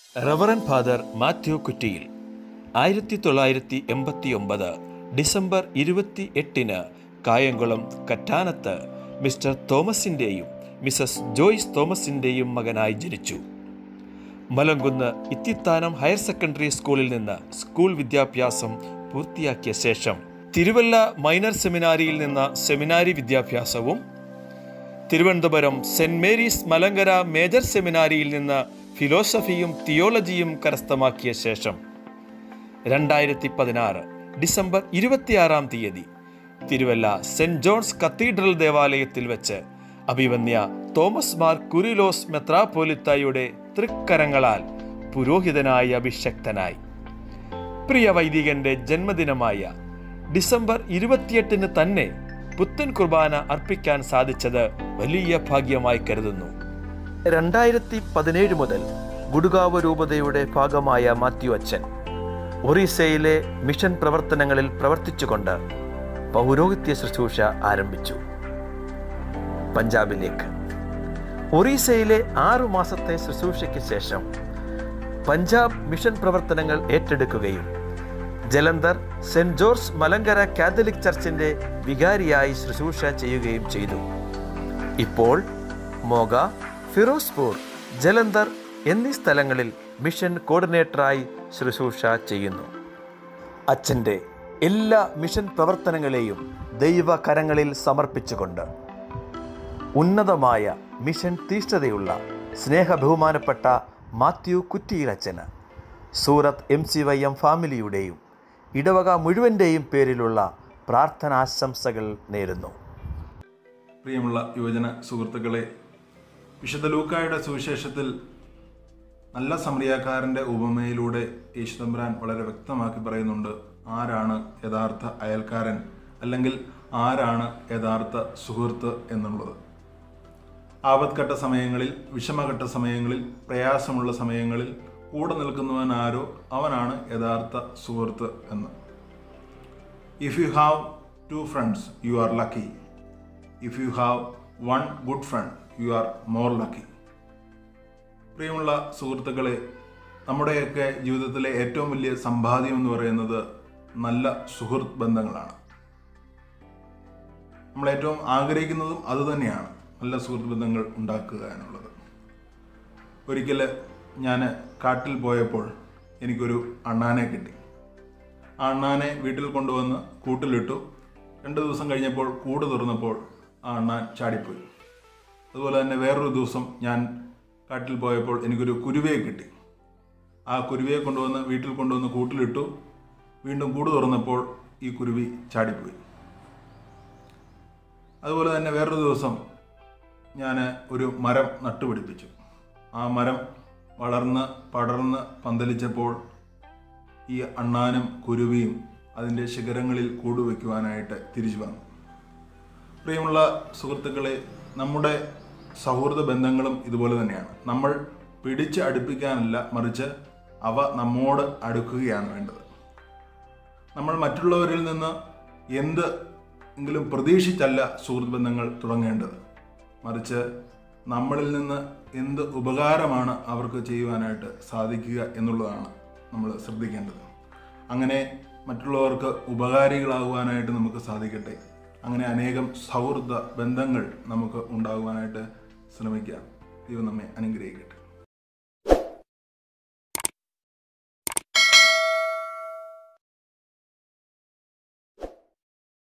reverend father Mathew കുറ്റിയിൽ ആയിരത്തി തൊള്ളായിരത്തി എൺപത്തി ഒമ്പത് ഡിസംബർ ഇരുപത്തി എട്ടിന് കായംകുളം കറ്റാനത്ത് മിസ്റ്റർ തോമസിൻ്റെയും മിസസ് ജോയ്സ് തോമസിൻ്റെയും മകനായി ജനിച്ചു മലങ്കുന്ന് ഇത്തിത്താനം ഹയർ സെക്കൻഡറി സ്കൂളിൽ നിന്ന് സ്കൂൾ വിദ്യാഭ്യാസം പൂർത്തിയാക്കിയ ശേഷം തിരുവല്ല മൈനർ സെമിനാരിയിൽ നിന്ന് സെമിനാരി വിദ്യാഭ്യാസവും Thiruvananthapuram saint Mary's Malankara major സെമിനാരിയിൽ നിന്ന് ഫിലോസഫിയും തിയോളജിയും കരസ്ഥമാക്കിയ ശേഷം രണ്ടായിരത്തി പതിനാറ് ഡിസംബർ ഇരുപത്തിയാറാം തീയതി തിരുവല്ല സെന്റ് ജോൺസ് കത്തീഡ്രൽ ദേവാലയത്തിൽ വെച്ച് അഭിവന്യ തോമസ് മാർ കുരിലോസ് മെത്രാപോലിത്തായുടെ തൃക്കരങ്ങളാൽ പുരോഹിതനായി അഭിഷക്തനായി പ്രിയ വൈദികന്റെ ജന്മദിനമായ ഡിസംബർ ഇരുപത്തിയെട്ടിന് തന്നെ പുത്തൻ കുർബാന അർപ്പിക്കാൻ സാധിച്ചത് വലിയ ഭാഗ്യമായി കരുതുന്നു രണ്ടായിരത്തി പതിനേഴ് മുതൽ ഗുഡ്ഗാവ് രൂപതയുടെ ഭാഗമായ മാത്യു അച്ഛൻ ഒറീസയിലെ മിഷൻ പ്രവർത്തനങ്ങളിൽ പ്രവർത്തിച്ചുകൊണ്ട് പൗരോഹിത്യ ശുശ്രൂഷ ആരംഭിച്ചു പഞ്ചാബിലേക്ക് ഒറീസയിലെ ആറു മാസത്തെ ശുശ്രൂഷയ്ക്ക് ശേഷം പഞ്ചാബ് മിഷൻ പ്രവർത്തനങ്ങൾ ഏറ്റെടുക്കുകയും Jalandhar saint George Malankara catholic ചർച്ചിന്റെ വികാരിയായി ശുശ്രൂഷ ചെയ്യുകയും ചെയ്തു ഇപ്പോൾ മോഗ ഫിറോസ്പൂർ ജലന്ധർ എന്നീ സ്ഥലങ്ങളിൽ മിഷൻ കോർഡിനേറ്ററായി ശുശ്രൂഷ ചെയ്യുന്നു അച്ഛൻ്റെ എല്ലാ മിഷൻ പ്രവർത്തനങ്ങളെയും ദൈവകരങ്ങളിൽ സമർപ്പിച്ചുകൊണ്ട് ഉന്നതമായ മിഷൻ തീഷ്ണതയുള്ള സ്നേഹബഹുമാനപ്പെട്ട മാത്യു കുറ്റിയിലച്ചന് Surat M C Y M ഫാമിലിയുടെയും ഇടവക മുഴുവൻ്റെയും പേരിലുള്ള പ്രാർത്ഥനാശംസകൾ നേരുന്നു പ്രിയമുള്ള യുവജന സുഹൃത്തുക്കളെ വിശുദ്ധ ലൂക്കായുടെ സുവിശേഷത്തിൽ നല്ല സമറിയാക്കാരൻ്റെ ഉപമയിലൂടെ യേശുതമ്പുരാൻ വളരെ വ്യക്തമാക്കി പറയുന്നുണ്ട് ആരാണ് യഥാർത്ഥ അയൽക്കാരൻ അല്ലെങ്കിൽ ആരാണ് യഥാർത്ഥ സുഹൃത്ത് എന്നുള്ളത് ആപത്ഘട്ട സമയങ്ങളിൽ വിഷമഘട്ട സമയങ്ങളിൽ പ്രയാസമുള്ള സമയങ്ങളിൽ കൂടെ നിൽക്കുന്നവൻ ആരോ അവനാണ് യഥാർത്ഥ സുഹൃത്ത് എന്ന് if you have two friends you are lucky if you have one good friend you are more lucky പ്രിയമുള്ള സുഹൃത്തുക്കളെ നമ്മുടെയൊക്കെ ജീവിതത്തിലെ ഏറ്റവും വലിയ സമ്പാദ്യം എന്ന് പറയുന്നത് നല്ല സുഹൃത്ത് ബന്ധങ്ങളാണ് നമ്മൾ ഏറ്റവും ആഗ്രഹിക്കുന്നതും അതുതന്നെയാണ് നല്ല സുഹൃത്ത് ബന്ധങ്ങൾ ഉണ്ടാക്കുക എന്നുള്ളത് ഒരിക്കൽ ഞാൻ കാട്ടിൽ പോയപ്പോൾ എനിക്കൊരു അണ്ണാനെ കിട്ടി ആ അണ്ണാനെ വീട്ടിൽ കൊണ്ടുവന്ന് കൂട്ടിലിട്ടു രണ്ട് ദിവസം കഴിഞ്ഞപ്പോൾ കൂട് തുറന്നപ്പോൾ ആ അണ്ണാൻ ചാടിപ്പോയി അതുപോലെ തന്നെ വേറൊരു ദിവസം ഞാൻ കാട്ടിൽ പോയപ്പോൾ എനിക്കൊരു കുരുവയെ കിട്ടി ആ കുരുവിയെ കൊണ്ടുവന്ന് വീട്ടിൽ കൊണ്ടുവന്ന് കൂട്ടിലിട്ടു വീണ്ടും കൂട് തുറന്നപ്പോൾ ഈ കുരുവി ചാടിപ്പോയി അതുപോലെ തന്നെ വേറൊരു ദിവസം ഞാൻ ഒരു മരം നട്ടുപിടിപ്പിച്ചു ആ മരം വളർന്ന് പടർന്ന് പന്തലിച്ചപ്പോൾ ഈ അണ്ണാനും കുരുവിയും അതിൻ്റെ ശിഖരങ്ങളിൽ കൂടുവയ്ക്കുവാനായിട്ട് തിരിച്ചു വന്നു പ്രിയമുള്ള സുഹൃത്തുക്കളെ നമ്മുടെ സൗഹൃദ ബന്ധങ്ങളും ഇതുപോലെ തന്നെയാണ് നമ്മൾ പിടിച്ച് അടുപ്പിക്കാനല്ല മറിച്ച് അവ നമ്മോട് അടുക്കുകയാണ് വേണ്ടത് നമ്മൾ മറ്റുള്ളവരിൽ നിന്ന് എന്ത് എങ്കിലും പ്രതീക്ഷിച്ചല്ല സുഹൃത്ത് ബന്ധങ്ങൾ തുടങ്ങേണ്ടത് മറിച്ച് നമ്മളിൽ നിന്ന് എന്ത് ഉപകാരമാണ് അവർക്ക് ചെയ്യുവാനായിട്ട് സാധിക്കുക എന്നുള്ളതാണ് നമ്മൾ ശ്രദ്ധിക്കേണ്ടത് അങ്ങനെ മറ്റുള്ളവർക്ക് ഉപകാരികളാകുവാനായിട്ട് നമുക്ക് സാധിക്കട്ടെ അങ്ങനെ അനേകം സൗഹൃദ ബന്ധങ്ങൾ നമുക്ക് ഉണ്ടാകുവാനായിട്ട് ശ്രമിക്കാം ദൈവം നമ്മെ അനുഗ്രഹിക്കട്ടെ